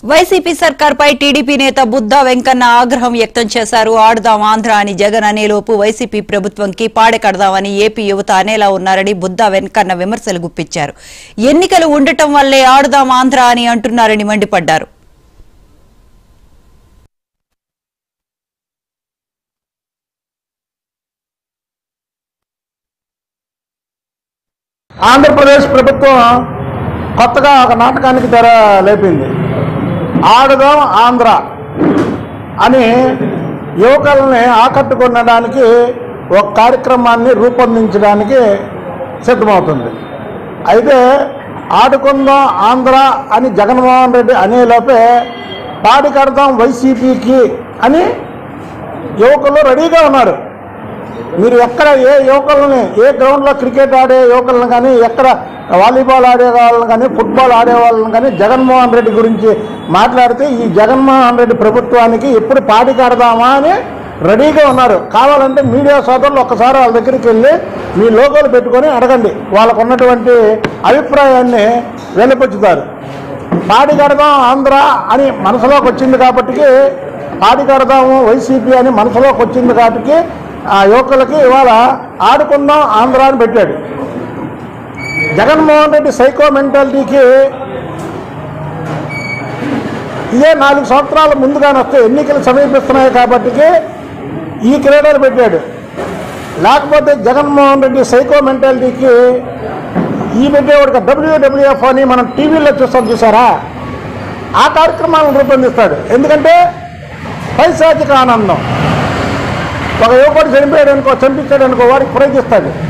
YCP సర్కార్పై TDP నేత బుద్ధా వెంకన్న ఆగ్రహం వ్యక్తం చేశారు ఆడుదాం ఆంధ్ర అని జగన్ అనేలోపు వైసీపీ ప్రభుత్వంకి పాడెకడదామని ఏపీ యువత అనేలా ఉన్నారని బుద్ధా వెంకన్న విమర్శలు గుప్పించారు ఎన్నికలు ఉండటం వల్లే ఆడుదాం ఆంధ్ర అని అంటున్నారని మండిపడ్డారు ఆంధ్రప్రదేశ్ ప్రభుత్వం కొత్తగా ఒక నాటకానికి తెర లేపింది ఆడుదాం ఆంధ్ర అని యువకుల్ని ఆకట్టుకునడానికి ఒక కార్యక్రమాన్ని రూపొందించడానికి సిద్ధమవుతుంది అయితే ఆడుకుందాం ఆంధ్ర అని జగన్మోహన్ రెడ్డి అనేలోపే పాడి కడదాం వైసీపీకి అని యువకులు రెడీగా ఉన్నారు మీరు ఎక్కడ ఏ యువకులని ఏ గ్రౌండ్లో క్రికెట్ ఆడే యువకులను కానీ ఎక్కడ వాలీబాల్ ఆడే వాళ్ళని కానీ ఫుట్బాల్ ఆడే వాళ్ళని కానీ జగన్మోహన్ రెడ్డి గురించి మాట్లాడితే ఈ జగన్మోహన్ రెడ్డి ప్రభుత్వానికి ఎప్పుడు పాడి కడదామా అని రెడీగా ఉన్నారు కావాలంటే మీడియా సోదరులు ఒక్కసారి వాళ్ళ దగ్గరికి వెళ్ళి మీ లోగోలు పెట్టుకొని అడగండి వాళ్ళకు ఉన్నటువంటి అభిప్రాయాన్ని వెలిపించుతారు పాడి కడదాం ఆంధ్ర అని మనసులోకి వచ్చింది కాబట్టి పాడి కడదాము వైసీపీ అని మనసులోకి వచ్చింది కాబట్టి ఆ యువకులకి ఇవాళ ఆడుకుందాం ఆంధ్ర అని పెట్టాడు జగన్మోహన్ రెడ్డి సైకో మెంటాలిటీకి ఇదే నాలుగు సంవత్సరాల ముందుగానే వస్తే ఎన్నికలు సమీపిస్తున్నాయి కాబట్టి ఈ క్రీడలు పెట్టాడు లేకపోతే జగన్మోహన్ రెడ్డి సైకో మెంటాలిటీకి ఈ పెట్టేవాడికి డబ్ల్యూడబ్ల్యూఎఫ్ అని మనం టీవీలో చూస్తాం చూసారా ఆ కార్యక్రమాలను రూపొందిస్తాడు ఎందుకంటే పైశాచిక ఆనందం ఒక యువకుడు చనిపోయాడు అనుకో చంపించాడు అనుకో వాడికి ప్రైజ్ ఇస్తాడు